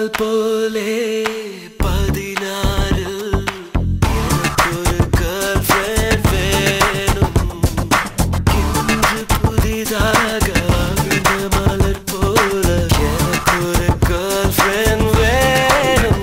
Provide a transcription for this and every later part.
பால் போலே பதினாறு எனக்கொரு girlfriend வேணும். இன்று புதிதாக விழுந்த மலர் போல எனக்கொரு girlfriend வேணும்.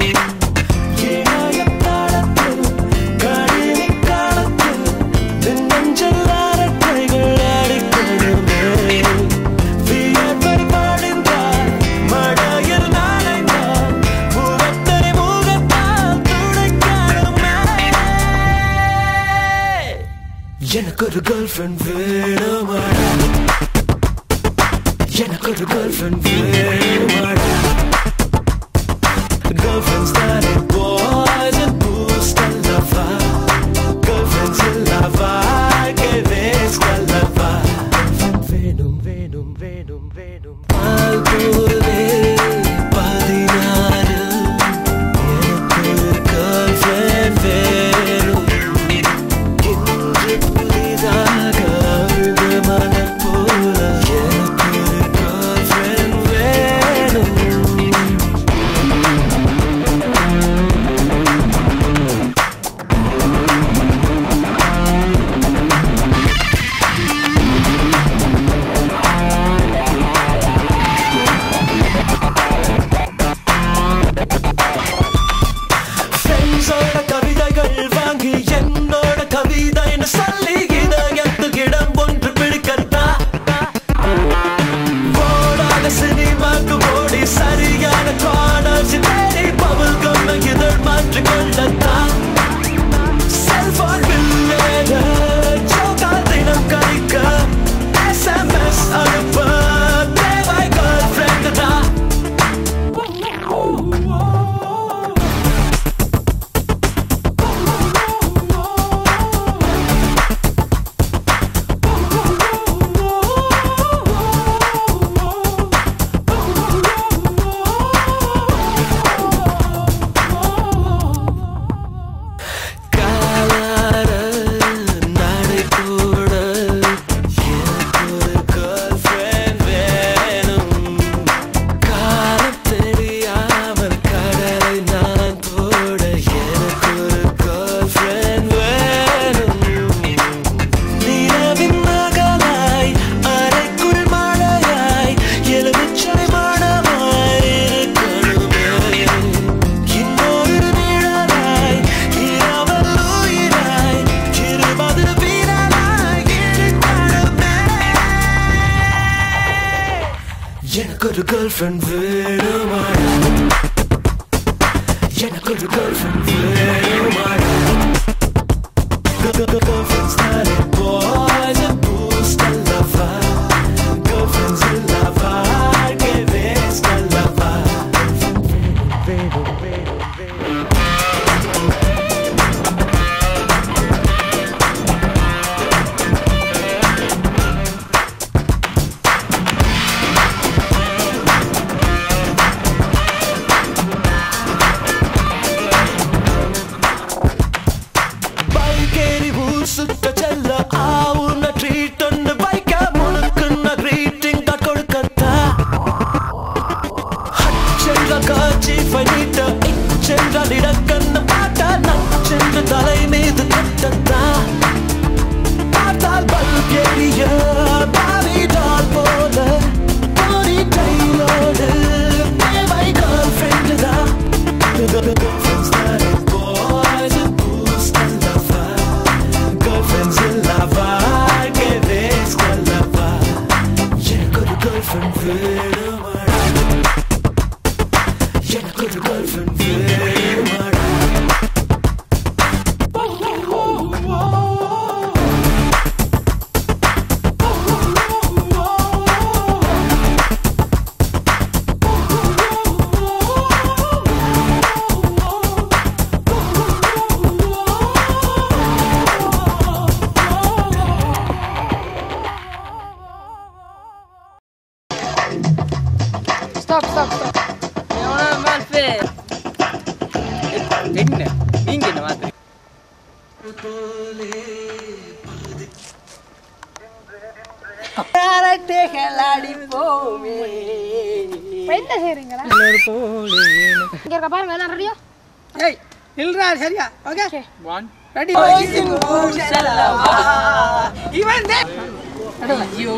இளைய காலத்தில், கணினி காலத்தில், என் நெஞ்சில் அரட்டைகள் அடிக்கணுமே. வியர்வை வழிந்தால், மழையில் நனைந்தால், முகத்தை முகத்தால் துடைக்கணுமே. எனக்கு ஒரு கேர்ள் ஃப்ரெண்ட் வேணுமாடா எனக்கு ஒரு கேர்ள் ஃப்ரெண்ட் வேணுமாடா Girlfriends that ain't boys and boost and lava. Girlfriends in lava, que ves que lava. Venum, venum, venum, venum. பால் போலே பதினாறு எனக்கு ஒரு girlfriend வேணும். இன்று புதிதாக அழுத மலர் போல எனக்கு ஒரு girlfriend வேணும். ஃப்ரெண்ட்ஸோட கவிதைகள் வாங்கி என்னோட கவிதைன்னு சொல்லி இதயத்துக்கு இடம் ஒன்று பிடிக்கத்தா ஓடாத சினிமாக்கு ஓடி சரியான காணர்ஸ் தேடி பவுல் கம்ம இதழ் மாற்றி கொள்ளத்தா செல்போன் பில்லேட ஜோகால் தினம் கழிக்க எஸ்எம்எஸ் அனுப்ப தேவை கேர்ள் ஃப்ரெண்ட் தான் காலார நடை கூட எனக்கு ஒரு girlfriend வேணும். காலம் தெரியாமல் கடலை நான் போட எனக்கு ஒரு girlfriend வேணும். நிலவின் மகளாய், அறைக்குள் மழையாய், எலுமிச்சை மணமாய் இருக்கணுமே. இன்னொரு நிழலாய், இரவல் உயிராய், இருபது வீரனாய் இருக்கணுமே. எனக்கு ஒரு கேர்ள் ஃப்ரெண்ட் வேணுமாடா எனக்கு ஒரு கேர்ள் ஃப்ரெண்ட் வேணுமாடா Girlfriends that ain't boys and boost and lava. Girlfriends in lava, que ves que lava. பைக்கேறி ஊர் சுத்த செல்ல ஆவுன ட்ரீட் ஒன்று வைக்க முழுக்குன்ன greeting card கொடுக்கத்தா ஹச்சென்ற காட்சி பண்ணிட்ட இச்சென்றால் இடக்கண்ண பாட்டா நச்சென்று தலை மீது கட்டத்தா பார்த்தால் பல்ப் எரிய பாவிடால் போல போரி டைலோடு தேவை கேர்ள் ஃப்ரெண்டு தான் Girlfriends that ain't boys and boost and lava. Girlfriends in lava, que ves que lava. எனக்கு ஒரு girlfriend வேணுமாடா. எனக்கு ஒரு girlfriend வேணுமாடா. ஸ்டாப் ஸ்டாப் ஸ்டாப் எவனா மால்ஃபே என்ன நீங்க என்ன மாத்து அரட்டைகள் அடிப்போமே இப்ப என்ன செய்றீங்களா இங்க இருக்க பாருங்க எல்லாம் ரெடியா ஏய் நில்றா சரியா ஓகே ஒன் ரெடி இவன் தான் ஐயோ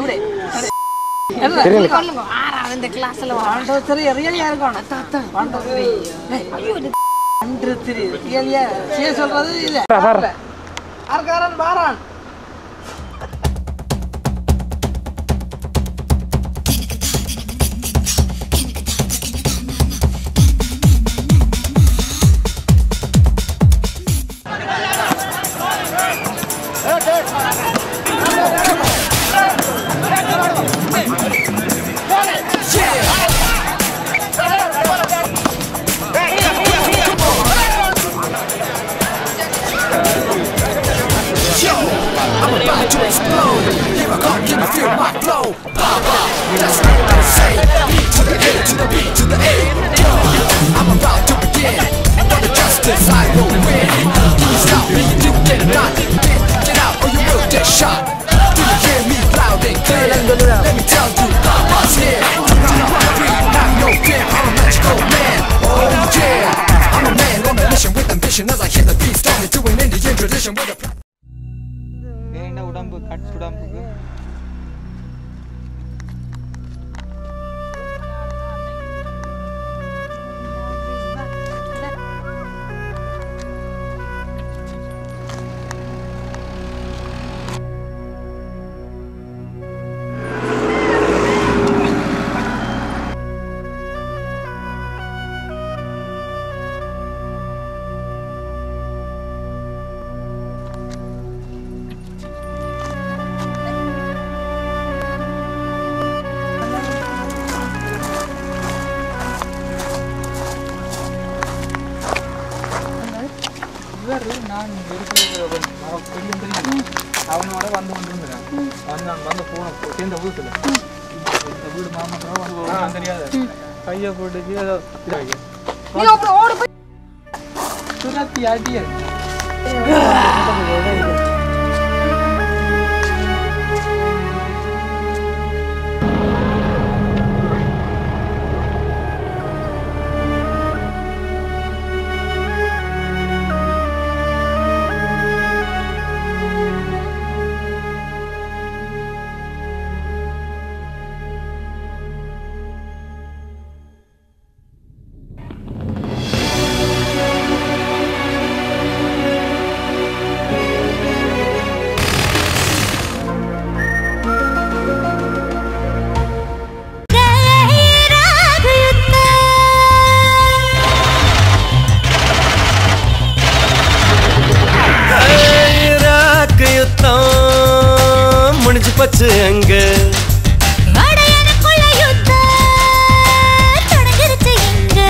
சொல்லுங்க ஆறாவது இந்த கிளாஸ்ல பாண்டோத்தரி ரியலியா இருக்கணும் பாண்டோத்தரி பாண்டோத்தரி ரியலியா சே சொல்றது இல்ல ஆர்காரன் பாரான் என்ன உடம்பு கட் உடம்புக்கு இவர் நான் இருக்கிற கொஞ்சம் தெரியும் அவனோட வந்து கொண்டிருந்தேன் வந்து நான் வந்து போன சேர்ந்த வீட்டுல இந்த வீடு மாமன்றம் வந்து போகணும் தெரியாது கையை போட்டுச்சு ஏதோ இதாகி நீங்க அப்புறம் ஓடு போய் துரத்தி அடிய ஈராக்கு யுத்தம் முடிஞ்சு போச்சு அங்க வடையனுக்குள்ள யுத்தம் தொடங்கிருச்சு இங்க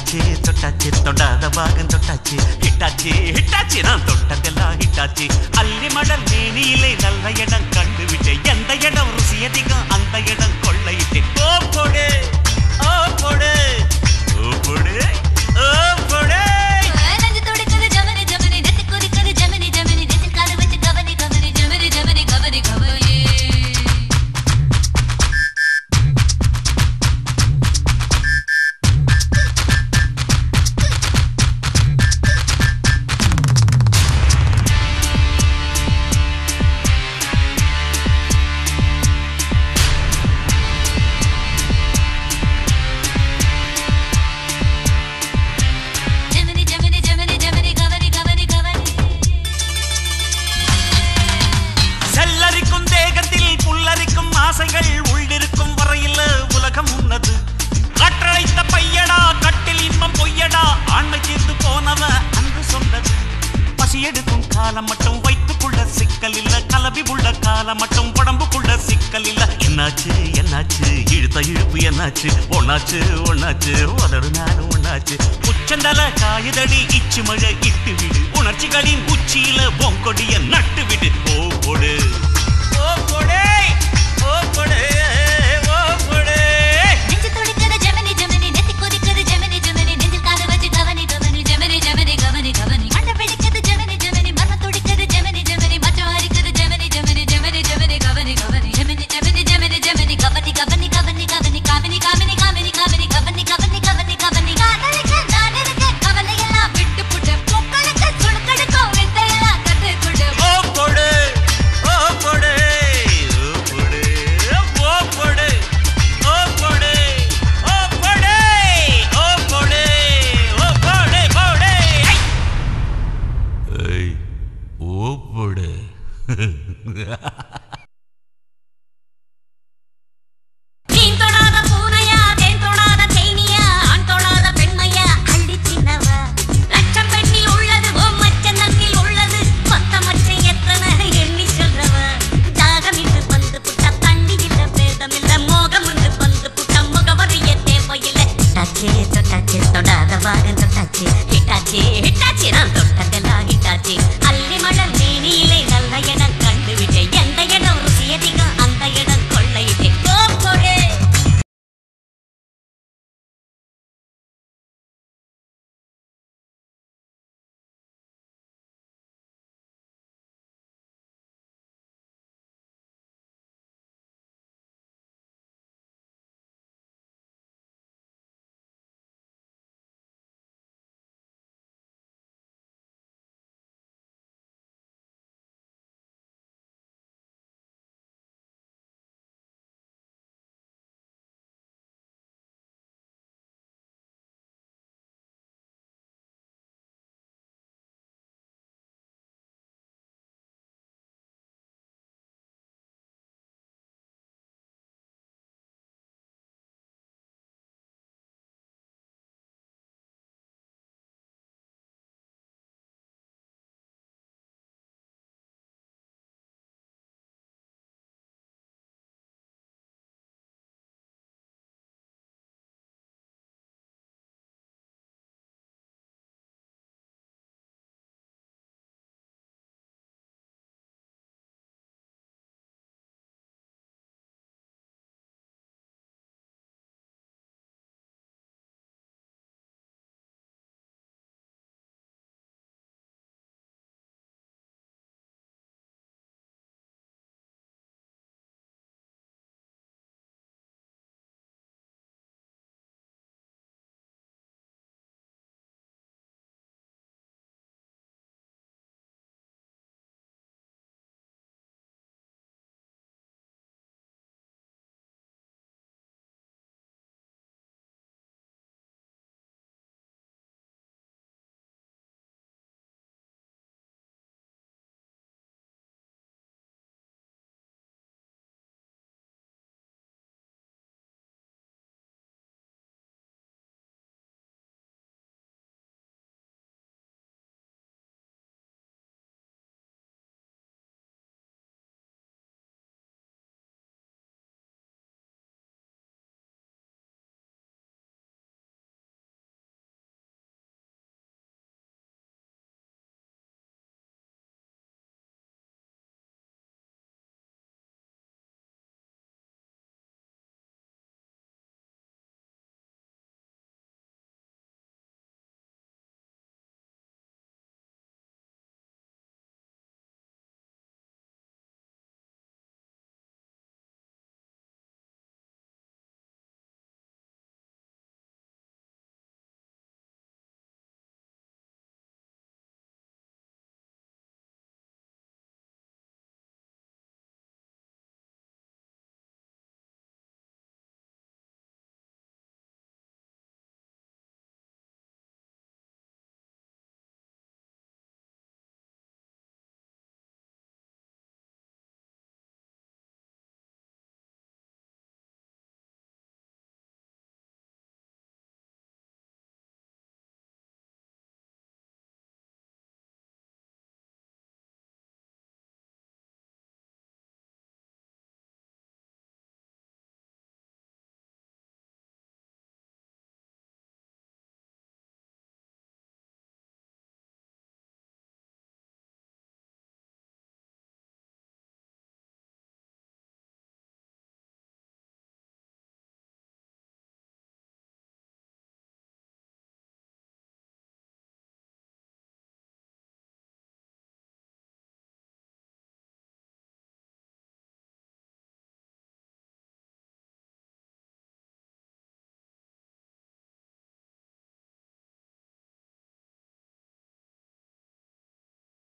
தொட்டாச்சு தொட்டாச்சு தொடாத பாகம் தொட்டாச்சு ஹிட்டாச்சு ஹிட்டாச்சு நான் தொட்டதெல்லாம் ஹிட்டாச்சு அள்ளி மடல் மேனியிலே நல்ல இடம் கண்டு விட்டேன் எந்த இடம் ருசி அதிகம் அந்த இடம் கொள்ளையிட்டேன் ஓ போடு ஓ போடு ஓ போடு ஓ போடு நெஞ்சு துடிக்குது ஜமனி ஜமனி நெத்தி கொதிக்குது ஜமனி ஜமனி நெஞ்சில் காது வச்சு கவனி கவனி ஜமனி ஜமனி கவனி கவனி ஜமனி ஜமனி ஜமனி ஜமனி கவனி கவனி கவனி செல்லரிக்கும் தேகத்தில் புல்லரிக்கும் ஆசைகள் உள்ளிருக்கும் வரையில் உலகம் உன்னது கற்றழைத்த பையடா கட்டில் இன்பம் பொய்யடா ஆண்மை தீர்ந்து போனவ அன்று சொன்னது பசி எடுக்கும் காலம் மட்டும் வைத்துக்குள்ள சிக்கல் இல்ல கலவி உள்ள காலம் மட்டும் உடம்புக்குள்ள சிக்கல் இல்ல என்னாச்சு என்னாச்சு இழுத்த இழுப்பு என்னாச்சு ஒன்னாச்சு ஒன்னாச்சு உதடு நானும் ஒன்னாச்சு உச்சந்தல காயுதடி இச்சு மழை இட்டு விடு உணர்ச்சிகளின் உச்சியில பொங்கொடிய நட்டு விடு ஓ கொடு ஓ கொடே ஓ கொடே ஓ கொடே நெஞ்சு துடிக்குது ஜமனி ஜமனி நெத்தி கொதிக்குது ஜமனி ஜமனி நெஞ்சில் காது வச்சு கவனி கவனி ஜமனி ஜமனி கவனி கவனி மண்டை பிடிக்குது ஜமனி ஜமனி மர்ம துடிக்குது ஜமனி ஜமனி மச்சம் அரிக்குது ஜமனி ஜமனி ஜமனி ஜமனி கவனி கவனி ஜமனி ஜமனி ஜமனி ஜமனி கவனி கவனி கவனி கவனி காமினி காமினி காமினி காமினி கவனி கவனி கவனி கவனி காதலிக்க நான் இருக்க கவலை எல்லாம் விட்டு புட்டு பொங்கலுக்கு சுடுக்கடுக்கும் வித்தையெல்லாம் கத்து கொடு ஓ கொடு ஓ கொடு ஓ கொடு ஓ கொடு ஓ கொடு ஓ கொடு ஓ கொடு ஓ கொடு கொடு ஏய் ஓ கொடு நீன் தொடாத பூனையா தேன் தொடாத தேனியா ஆண் தொடாத பெண்மையா அள்ளி சின்னவ லட்சம் பெண்ணில் உள்ளது ஓ மச்ச நன்னில் உள்ளது மொத்த மச்சம் எத்தனை எண்ணி சொல்றவ தாகம் இன்று வந்து புட்ட தண்ணி இல்ல பேதம் இல்ல மோகம் இன்று வந்து புட்ட முகவரிய தேவையில்லை டச்சே தொட்டாச்சு தொடாத பாகம் தொட்டாச்சு ஹிட்டாச்சு ஹிட்டாச்சு நான் தொட்டதெல்லாம்